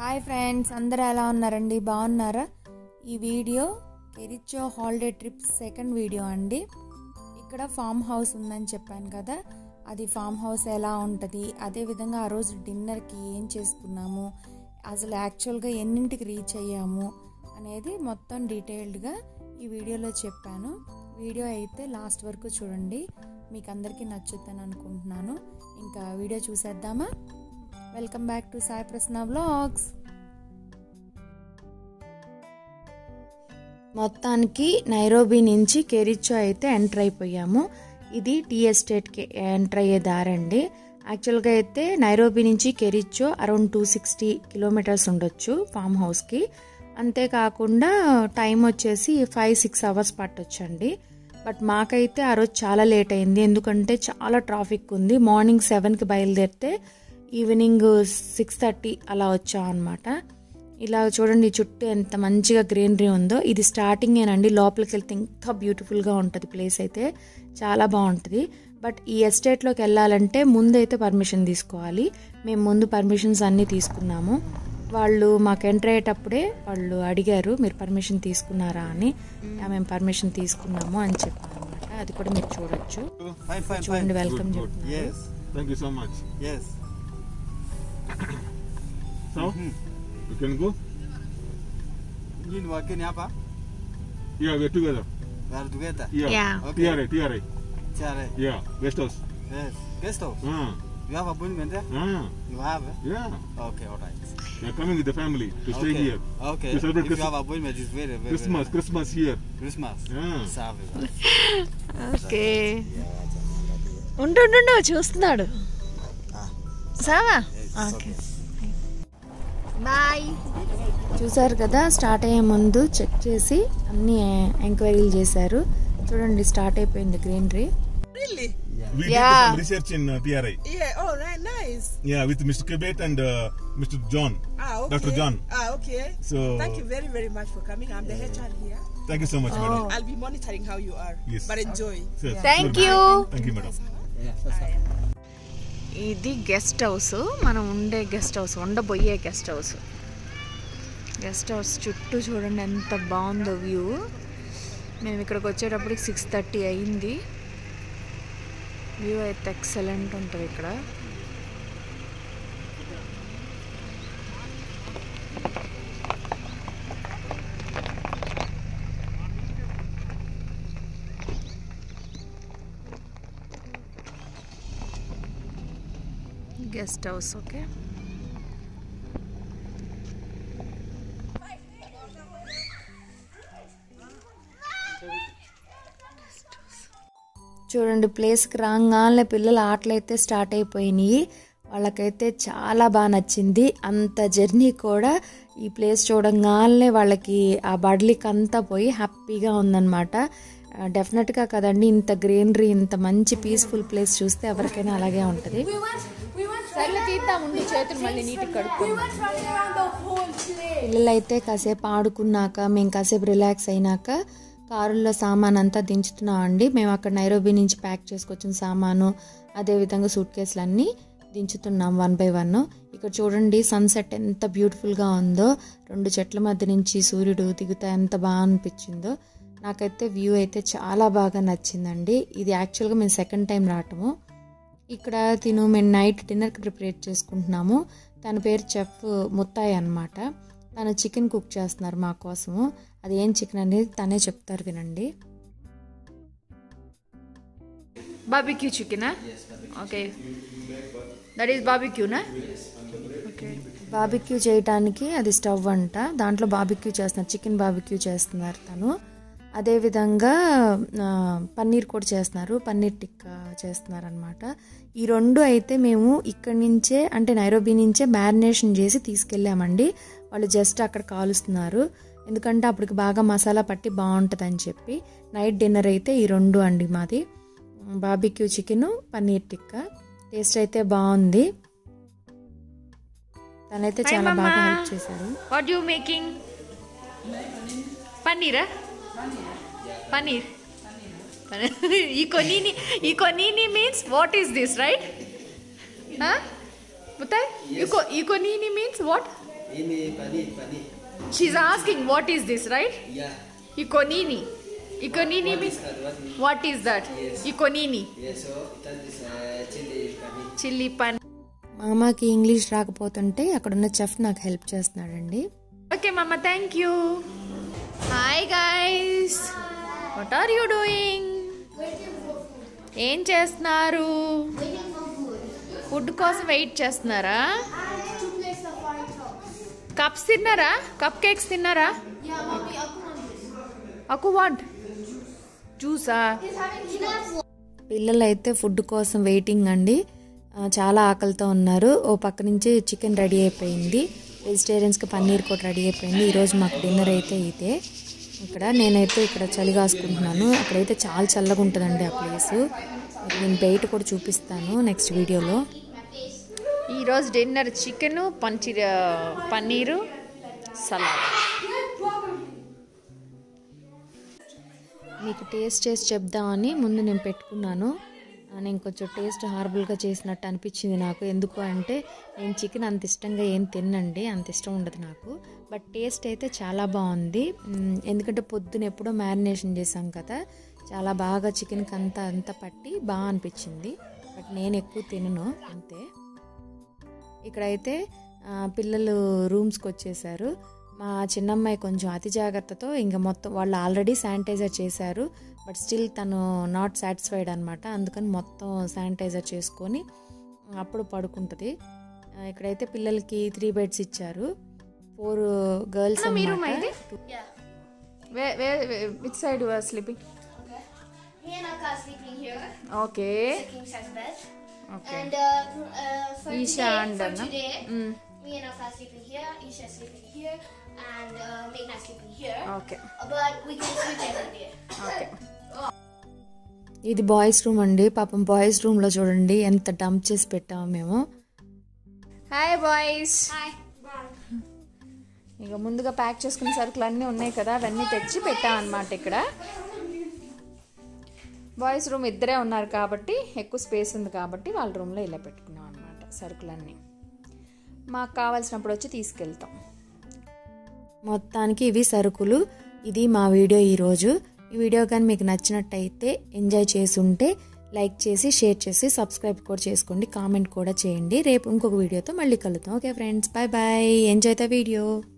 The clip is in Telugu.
హాయ్ ఫ్రెండ్స్ అందరూ ఎలా ఉన్నారండి బాగున్నారా ఈ video Kericho holiday trip second video అండి ఇక్కడ ఫామ్ హౌస్ ఉందని చెప్పాను కదా అది ఫామ్ హౌస్ ఎలా ఉంటుంది అదేవిధంగా ఆ రోజు డిన్నర్కి ఏం చేసుకున్నాము అసలు యాక్చువల్గా ఎన్నింటికి రీచ్ అయ్యాము అనేది మొత్తం డీటెయిల్డ్గా ఈ వీడియోలో చెప్పాను వీడియో అయితే లాస్ట్ వరకు చూడండి మీకు అందరికీ నచ్చుద్దని అనుకుంటున్నాను ఇంకా వీడియో చూసేద్దామా welcome back to Sai Prasanna vlogs మొత్తానికి నైరోబీ నుంచి కెరిచో అయితే ఎంటర్ అయిపోయాము ఇది టీ ఎస్టేట్కి ఎంటర్ అయ్యే దారండి యాక్చువల్గా అయితే నైరోబీ నుంచి Kericho around two sixty kilometres ఉండొచ్చు ఫామ్ హౌస్కి అంతేకాకుండా టైం వచ్చేసి ఫైవ్ సిక్స్ అవర్స్ పట్టొచ్చండి బట్ మాకైతే ఆ రోజు చాలా లేట్ అయింది ఎందుకంటే చాలా ట్రాఫిక్ ఉంది మార్నింగ్ సెవెన్కి బయలుదేరితే ఈవినింగ్ సిక్స్ థర్టీ అలా వచ్చాం అనమాట ఇలా చూడండి చుట్టూ ఎంత మంచిగా గ్రీనరీ ఉందో ఇది స్టార్టింగేనండి లోపలికి వెళ్తే ఇంకా బ్యూటిఫుల్గా ఉంటుంది ప్లేస్ అయితే చాలా బాగుంటుంది బట్ ఈ ఎస్టేట్లోకి వెళ్ళాలంటే ముందు అయితే పర్మిషన్ తీసుకోవాలి మేము ముందు పర్మిషన్స్ అన్నీ తీసుకున్నాము వాళ్ళు మాకు ఎంటర్ అయ్యేటప్పుడే వాళ్ళు అడిగారు మీరు పర్మిషన్ తీసుకున్నారా అని "యా, మేము పర్మిషన్ తీసుకున్నాము అని చెప్పాను అనమాట అది కూడా మీరు చూడొచ్చు Fine, fine, చూడండి fine. Welcome Good, good. చెప్తున్నారు Yes, Thank you so much. yes. So, you can go? You need work in Yapa? Yeah, we're together. We are together. Yeah. Yeah. Okay. TRA, TRA. Chare. Yeah, guest house. Yes. Guest house. Ah, You have appointment there? ah, You have? eh? yeah. Okay, all right. We're coming with the family to stay okay. here. Okay. To celebrate if you Christmas. have appointment, it's very, very Christmas, very Christmas here. nice. Christmas. Yeah. Savage. Okay ఉండు ఉండు, ఉండు చూస్తున్నాడు సావా ఓకే బాయ్ చూసారు కదా స్టార్ట్ అయ్యే ముందు చెక్ చేసి అన్ని ఎంక్వైరీలు చేశారు చూడండి స్టార్ట్ అయిపోయింది greenery Really? We Yeah. did some research in uh, TRA. Yeah. Oh, right. Nice. Yeah, with Mr. Kebet and uh, Mr. John. Ah, okay. Dr. John. Ah, okay. So, Thank you very, very much for coming. I'm the HR here. thank you so much, madam. I'll be monitoring how you are. Yes. But enjoy. Sure, thank sure, you madam. Thank you, madam. ఇది గెస్ట్ హౌస్ మనం ఉండే గెస్ట్ హౌస్ ఉండబోయే గెస్ట్ హౌస్ గెస్ట్ హౌస్ చుట్టూ చూడండి ఎంత బాగుందో వ్యూ మేము ఇక్కడికి వచ్చేటప్పటికి సిక్స్ థర్టీ అయింది వ్యూ అయితే ఎక్సలెంట్ ఉంటుంది ఇక్కడ గెస్ట్ హౌస్ ఓకే చూడండి ప్లేస్కి రాగానే పిల్లల ఆటలు అయితే స్టార్ట్ అయిపోయినాయి వాళ్ళకైతే చాలా బాగా నచ్చింది అంత జర్నీ కూడా ఈ ప్లేస్ చూడంగానే వాళ్ళకి ఆ బడ్లిక్ అంతా పోయి హ్యాపీగా ఉందన్నమాట డెఫినెట్గా కదండి ఇంత గ్రీనరీ ఇంత మంచి పీస్ఫుల్ ప్లేస్ చూస్తే ఎవరికైనా అలాగే ఉంటుంది పిల్లలైతే కాసేపు ఆడుకున్నాక మేము కాసేపు రిలాక్స్ అయినాక కారుల్లో సామాన్ అంతా దించుతున్నామండి మేము అక్కడ నైరోబీ నుంచి ప్యాక్ చేసుకొచ్చిన సామాను అదేవిధంగా సూట్ కేసులు అన్నీ దించుతున్నాం వన్ బై వన్ ఇక్కడ చూడండి సన్సెట్ ఎంత బ్యూటిఫుల్గా ఉందో రెండు చెట్ల మధ్య నుంచి సూర్యుడు దిగుతా ఎంత బాగా అనిపించిందో నాకైతే వ్యూ అయితే చాలా బాగా నచ్చిందండి ఇది యాక్చువల్గా మేము సెకండ్ టైం రావటము ఇక్కడ తిను మేము నైట్ డిన్నర్కి ప్రిపేర్ చేసుకుంటున్నాము తన పేరు చెఫ్ ముత్తాయి అన్నమాట తను చికెన్ కుక్ చేస్తున్నారు మా కోసము అది ఏం చికెన్ అనేది తనే చెప్తారు వినండి బాబిక్యూ చికెనా ఓకే దట్ ఈస్ బాబిక్యూనా ఓకే బాబిక్యూ చేయటానికి అది స్టవ్ అంట దాంట్లో బాబిక్యూ చేస్తున్నారు చికెన్ బాబిక్యూ చేస్తున్నారు తను అదేవిధంగా ఆ, పన్నీర్ కూడా చేస్తున్నారు పన్నీర్ టిక్కా చేస్తున్నారు అనమాట ఈ రెండు అయితే మేము ఇక్కడి నుంచే అంటే నైరోబీ నుంచే మ్యారినేషన్ చేసి తీసుకెళ్ళామండి వాళ్ళు జస్ట్ అక్కడ కాలుస్తున్నారు ఎందుకంటే అప్పటికి బాగా మసాలా పట్టి బాగుంటుంది అని చెప్పి నైట్ డిన్నర్ అయితే ఈ రెండు అండి మాది barbecue chicken paneer tikka taste అయితే బాగుంది తనైతే Hi, చాలా బాగా Mama. హెల్ప్ చేశారు వాట్ యూ మేకింగ్ పన్నీరా పన్నీర్ ఈ కొనీని ఈ కొనీని means what is this right ముత్తాయ్ ఈ కొనీని means what Ini panik, panik. She's asking what is this right Yeah. ఇకోనీని ఇకోనీని మీన్స్ వాట్ ఈస్ దట్ ఇకోనీని Yeah, so that is uh, chili panik. Chilli పన్ మామకి ఇంగ్లీష్ రాకపోతుంటే అక్కడున్న చెఫ్ నాకు హెల్ప్ చేస్తున్నాడండి ఓకే మమ్మ thank you hi guys what are you doing ఏం చేస్తున్నారు ఫుడ్ కోసం వెయిట్ చేస్తున్నారా కప్స్ తిన్నారా కప్ కేక్స్ తిన్నారా అకు వాట్ జ్యూసా పిల్లలు అయితే ఫుడ్ కోసం వెయిటింగ్ అండి ఆ, చాలా ఆకలితో ఉన్నారు ఓ పక్క నుంచి చికెన్ రెడీ అయిపోయింది వెజిటేరియన్స్కి పన్నీర్ కూడా రెడీ అయిపోయింది ఈరోజు మాకు డిన్నర్ అయితే ఇదే ఇక్కడ నేనైతే ఇక్కడ చలి కాసుకుంటున్నాను అక్కడైతే చాలా చల్లగా ఉంటుందండి ఆ ప్లేస్ నేను బయట కూడా చూపిస్తాను నెక్స్ట్ వీడియోలో ఈరోజు డిన్నర్ చికెన్ పంచి పన్నీరు సలాడ్ మీకు టేస్ట్ చేసి చెప్దామని ముందు నేను పెట్టుకున్నాను ఆ, నేను కొంచెం టేస్ట్ హార్బుల్గా చేసినట్టు అనిపించింది నాకు ఎందుకు అంటే నేను చికెన్ అంత ఇష్టంగా ఏం తిన్నండి అంత ఇష్టం ఉండదు నాకు బట్ టేస్ట్ అయితే చాలా బాగుంది మ్, ఎందుకంటే పొద్దున ఎప్పుడో మ్యారినేషన్ చేసాం కదా చాలా బాగా చికెన్కి అంతా అంతా పట్టి బాగా అనిపించింది బట్ నేను ఎక్కువ తినను అంతే ఇక్కడైతే ఆ, పిల్లలు రూమ్స్కి వచ్చేసారు మా చిన్నమ్మాయి కొంచెం అతి జాగ్రత్తతో ఇంకా మొత్తం వాళ్ళు ఆల్రెడీ శానిటైజర్ చేశారు బట్ స్టిల్ తను నాట్ సాటిస్ఫైడ్ అనమాట అందుకని మొత్తం శానిటైజర్ చేసుకొని అప్పుడు పడుకుంటుంది ఆ, ఇక్కడైతే పిల్లలకి త్రీ బెడ్స్ ఇచ్చారు ఫోర్ గర్ల్స్ మీ రూమ్ ఇది which side your sleeping Me and Akka are sleeping here. Okay It's a king size bed. Okay And uh, uh, for Isha today, and for Anna. today, Mm. me and Akka are sleeping here. Isha is sleeping here, and uh, Meghna is sleeping here. Okay Uh, But we can switch every day. Okay ఇది బాయ్స్ రూమ్ అండి పాపం బాయ్స్ రూమ్లో చూడండి ఎంత డంప్ చేసి పెట్టాము మేము హాయ్ బాయ్స్ Hi. ఇక ముందుగా ప్యాక్ చేసుకున్న సరుకులు అన్నీ ఉన్నాయి కదా అవన్నీ తెచ్చి పెట్టామన్నమాట ఇక్కడ బాయ్స్ రూమ్ ఇద్దరే ఉన్నారు కాబట్టి ఎక్కువ స్పేస్ ఉంది కాబట్టి వాళ్ళ రూమ్లో ఇలా పెట్టుకున్నాం అనమాట సరుకులన్నీ మాకు కావాల్సినప్పుడు వచ్చి తీసుకెళ్తాం మొత్తానికి ఇవి సరుకులు ఇది మా వీడియో ఈరోజు ఈ వీడియో కానీ మీకు నచ్చినట్టయితే ఎంజాయ్ చేసి ఉంటే లైక్ చేసి షేర్ చేసి సబ్స్క్రైబ్ కూడా చేసుకోండి కామెంట్ కూడా చేయండి రేపు ఇంకొక వీడియోతో మళ్ళీ కలుద్దాం okay friends bye bye enjoy the video